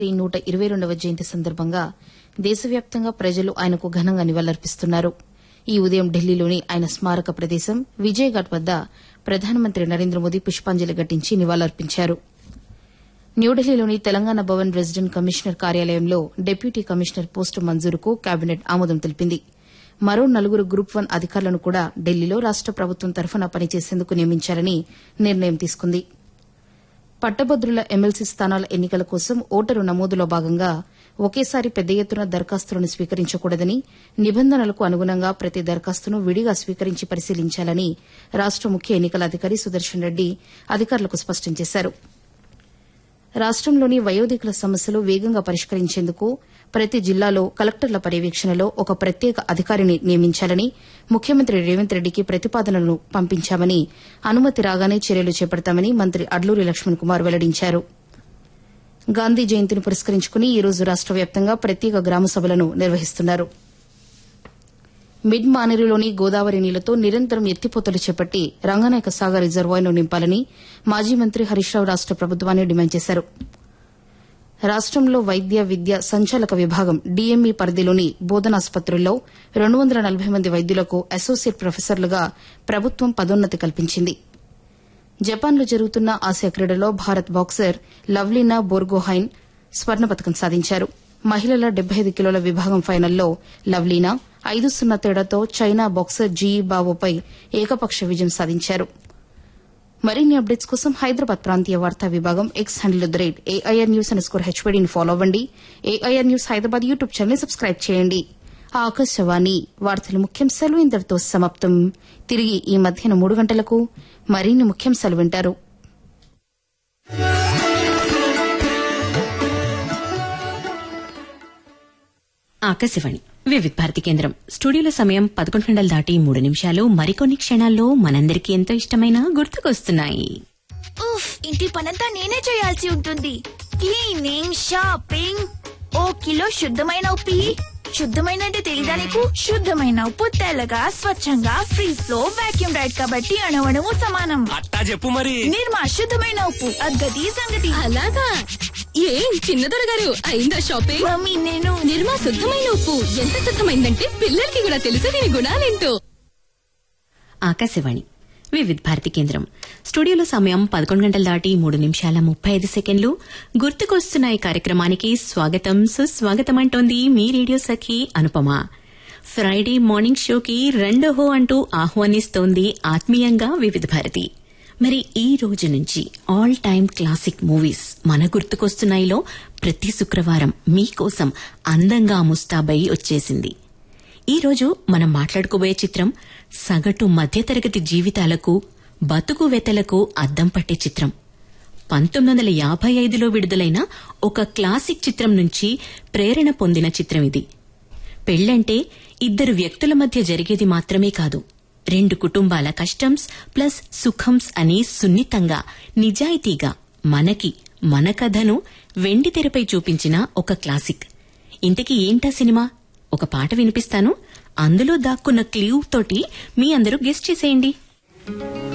నూట ఇరవై రెండవ జయంతి సందర్భంగా దేశవ్యాప్తంగా ప్రజలు ఆయనకు ఘనంగా నివాళులర్పిస్తున్నారు ఈ ఉదయం ఢిల్లీలోని ఆయన స్మారక ప్రదేశం విజయఘాట్ వద్ద ప్రధానమంత్రి నరేంద్ర మోదీ పుష్పాంజలి ఘటించి నివాళులర్పించారు న్యూఢిల్లీలోని తెలంగాణ భవన్ రెసిడెంట్ కమిషనర్ కార్యాలయంలో డిప్యూటీ కమిషనర్ పోస్టు మంజూరుకు కేబినెట్ ఆమోదం తెలిపింది మరో నలుగురు గ్రూప్ వన్ అధికారులను కూడా ఢిల్లీలో రాష్ట ప్రభుత్వం తరఫున పనిచేసేందుకు నియమించాలని నిర్ణయం తీసుకుంది పట్టభద్రుల ఎమ్మెల్సీ స్థానాల ఎన్నికల కోసం ఓటరు నమోదులో భాగంగా ఒకేసారి పెద్ద ఎత్తున దరఖాస్తులను స్వీకరించకూడదని నిబంధనలకు అనుగుణంగా ప్రతి దరఖాస్తును విడిగా స్వీకరించి పరిశీలించాలని రాష్ట ముఖ్య ఎన్నికల అధికారి సుదర్శన్ రెడ్డి అధికారులకు స్పష్టం చేశారు రాష్టంలోని వయోధికుల సమస్యలు వేగంగా పరిష్కరించేందుకు ప్రతి జిల్లాలో కలెక్టర్ల పర్యవేక్షణలో ఒక ప్రత్యేక అధికారిని నియమించాలని ముఖ్యమంత్రి రేవంత్ రెడ్డికి ప్రతిపాదనను పంపించామని అనుమతి రాగానే చర్యలు చేపడతామని మంత్రి అడ్లూరి లక్ష్మణ్ కుమార్ వెల్లడించారు గాంధీ జయంతిని పురస్కరించుకుని ఈ రోజు రాష్ట వ్యాప్తంగా ప్రత్యేక గ్రామ సభలను నిర్వహిస్తున్నారు మిడ్ మానేరులోని గోదావరి నీళ్లతో నిరంతరం ఎత్తిపోతలు చేపట్టి రంగనాయక సాగర్ రిజర్వాయర్ను నింపాలని మాజీ మంత్రి హరీష్ రావు రాష్ట ప్రభుత్వాన్ని డిమాండ్ చేశారు రాష్టంలో వైద్య విద్య సంచాలక విభాగం డీఎంఈ పరిధిలోని బోధనాసుపత్రుల్లో రెండు వందల నలభై మంది వైద్యులకు అసోసియేట్ ప్రొఫెసర్లుగా ప్రభుత్వం పదోన్నతి కల్పించింది జపాన్లో జరుగుతున్న ఆసియా క్రీడలో భారత్ బాక్సర్ లవ్లీనా బోర్గోహైన్ స్వర్ణ పతకం సాధించారు మహిళల డెబ్బై ఐదు కిలోల విభాగం ఫైనల్లో లవ్లీనా ఐదు సున్నా తేడాతో చైనా బాక్సర్ జీఈ బావోపై ఏకపక్ష విజయం సాధించారు మరిన్ని అప్డేట్స్ కోసం హైదరాబాద్ ప్రాంతీయ వార్తా విభాగం X handle the rate AIR news and score హెచ్వీడీని ఫాలో అవ్వండి AIR news Hyderabad YouTube channel subscribe చేయండి ఆకాశవాణి వార్తల ముఖ్యాంశాలు ఇంతటితో సమాప్తం తిరిగి ఈ మధ్యాహ్నం మూడు గంటలకు మరిన్ని ముఖ్యాంశాలు వింటారు ఆకాశవాణి వివిధ భారతి కేంద్రం స్టూడియోలో సమయం పదకొండు గంటలు దాటి మూడు నిమిషాలు మరికొన్ని క్షణాల్లో మనందరికీ ఎంతో ఇష్టమైన గుర్తుకొస్తున్నాయి ఉఫ్ ఇంటి పనంతా నేనే చేయాల్సి ఉంటుంది క్లీనింగ్ షాపింగ్ ఓ కిలో శుద్ధమైన ఉప్పి శుద్ధమైన అంటే తెలీదా నీకు శుద్ధమైన ఉప్పు తెల్లగా స్వచ్ఛంగా ఫ్రీ ఫ్లో వాక్యూమ్ రైడ్ కాబట్టి అణవణము సమానం అట్టా చెప్పు మరి నిర్మా శుద్ధమైన ఉప్పు అగ్గది సంగతి అలాగా ఏం చిన్నదొర గారు అయిందా షాపింగ్ మమ్మీ నేను నిర్మా శుద్ధమైన ఉప్పు ఎంత శుద్ధమైందంటే పిల్లలకి కూడా తెలుసు దీని గుణాలేంటో ఆకాశవాణి వివిధ భారతి కేంద్రం స్టూడియోలో సమయం పదకొండు గంటలు దాటి మూడు నిమిషాల ముప్పై ఐదు సెకండ్లు గుర్తుకొస్తున్నాయి కార్యక్రమానికి స్వాగతం సుస్వాగతం అంటోంది మీ radio Sakhi Anupama Friday morning షోకి రెండో హో అంటూ ఆహ్వానిస్తోంది ఆత్మీయంగా వివిధ భారతి మరి ఈ రోజు నుంచి ఆల్ టైమ్ క్లాసిక్ మూవీస్ మన గుర్తుకొస్తున్నాయిలో ప్రతి శుక్రవారం మీకోసం అందంగా ముస్తాబై వచ్చేసింది ఈ రోజు మనం మాట్లాడుకోబోయే చిత్రం సగటు మధ్యతరగతి జీవితాలకు బతుకు వెతలకు అద్దం పట్టే చిత్రం పంతొమ్మిది వందల యాభై ఐదులో విడుదలైన ఒక క్లాసిక్ చిత్రం నుంచి ప్రేరణ పొందిన చిత్రం ఇది పెళ్లంటే ఇద్దరు వ్యక్తుల మధ్య జరిగేది మాత్రమే కాదు రెండు కుటుంబాల కష్టంస్ ప్లస్ సుఖంస్ అని సున్నితంగా నిజాయితీగా మనకి మన కథను వెండి తెరపై చూపించిన ఒక క్లాసిక్ ఇంతకీ ఏంటా సినిమా ఒక పాట వినిపిస్తాను అందులో దాక్కున్న క్లూ తోటి మీ అందరూ గెస్ట్ చేసేయండి